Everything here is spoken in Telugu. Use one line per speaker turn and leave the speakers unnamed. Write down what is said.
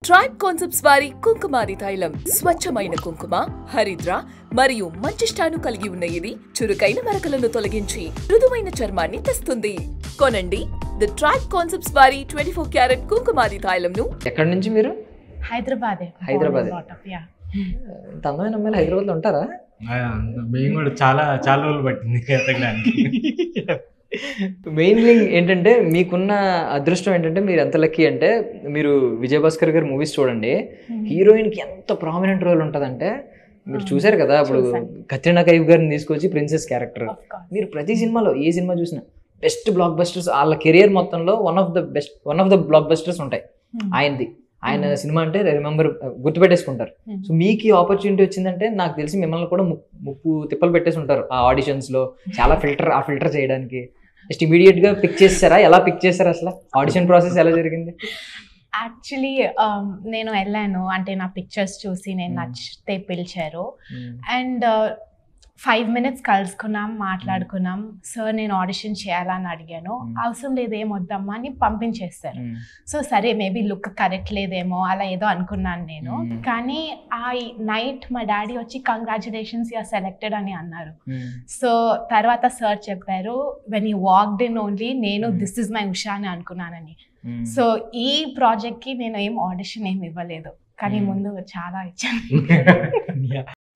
ట్రైబ్ కాన్సెప్ట్స్ వారి కుంకుమాది తైలం స్వచ్ఛమైన కుంకుమ హరిద్ర మరియు మంచిష్టాను కలిగి ఉన్న ఇది చురుకైన మరకలను తొలగించి మృదువైన చర్మాన్ని తెస్తుంది కొనండి ది ట్రైబ్ కాన్సెప్ట్స్ వారి ట్వంటీ ఫోర్ క్యారెట్ కుంకుమాది తైలంను
ఎక్కడి నుంచి మీరు
హైదరాబాదే
హైదరాబాదే.
యా
ఇంత అందమైన అమ్మాయిలు హైదరాబాద్లో ఉంటారా
ఆ, మేము కూడా చాలా చాలా రోజులు పట్టింది ఎతకడానికి
మెయిన్ థింగ్ ఏంటంటే మీకున్న అదృష్టం ఏంటంటే మీరు ఎంత లక్కీ అంటే మీరు విజయభాస్కర్ గారి మూవీస్ చూడండి హీరోయిన్కి ఎంత ప్రామినెంట్ రోల్ ఉంటుందంటే మీరు చూశారు కదా ఇప్పుడు
చూశాను.
కత్రినా కైఫ్ గారిని తీసుకొచ్చి ప్రిన్సెస్ క్యారెక్టర్
Of course.
మీరు ప్రతి సినిమాలో ఏ సినిమా చూసినా బెస్ట్ బ్లాక్ బస్టర్స్ వాళ్ళ కెరియర్ మొత్తంలో one of the best one of the blockbusters ఉంటాయి
Hmm.
ఆయనది ఆయన సినిమా అంటే రిమెంబర్ గుర్తుపెట్టేసుకుంటారు
Hmm.
సో మీకు ఈ ఆపర్చునిటీ వచ్చిందంటే నాకు తెలిసి మిమ్మల్ని కూడా ము- ముప్పు తిప్పలు పెట్టేసి ఉంటారు ఆ ఆడిషన్స్ లో చాలా ఫిల్టర్ ఆ ఫిల్టర్ చేయడానికి జస్ట్ ఇమీడియట్ గా పిక్ చేస్తారా ఎలా పిక్ చేస్తారా అసలు ఆడిషన్ ప్రాసెస్ ఎలా జరిగింది
యాక్చువల్లీ నేను వెళ్ళాను అంటే నా పిక్చర్స్ చూసి నేను
Hmm.
నచ్చితే పిలిచారు అండ్ ఫైవ్ మినిట్స్ కలుసుకున్నాం మాట్లాడుకున్నాం సార్ నేను ఆడిషన్ చేయాలని అడిగాను
Hmm.
అవసరం లేదు ఏం వద్దమ్మా అని పంపించేస్తారు
Hmm.
సో సరే మేబీ లుక్ కరెక్ట్ లేదేమో అలా ఏదో అనుకున్నాను నేను
Hmm.
కానీ ఆ నైట్ మా డాడీ వచ్చి కంగ్రాచులేషన్స్ యూఆర్ సెలెక్టెడ్ అని అన్నారు
Hmm.
సో తర్వాత సార్ చెప్పారు when you walked in only నేను
Hmm.
This is my Usha అని అనుకున్నానని
Hmm.
సో ఈ ప్రాజెక్ట్ కి నేను ఏం ఆడిషన్ ఏం ఇవ్వలేదు కానీ
Hmm.
ముందు చాలా ఇచ్చాను
Yeah.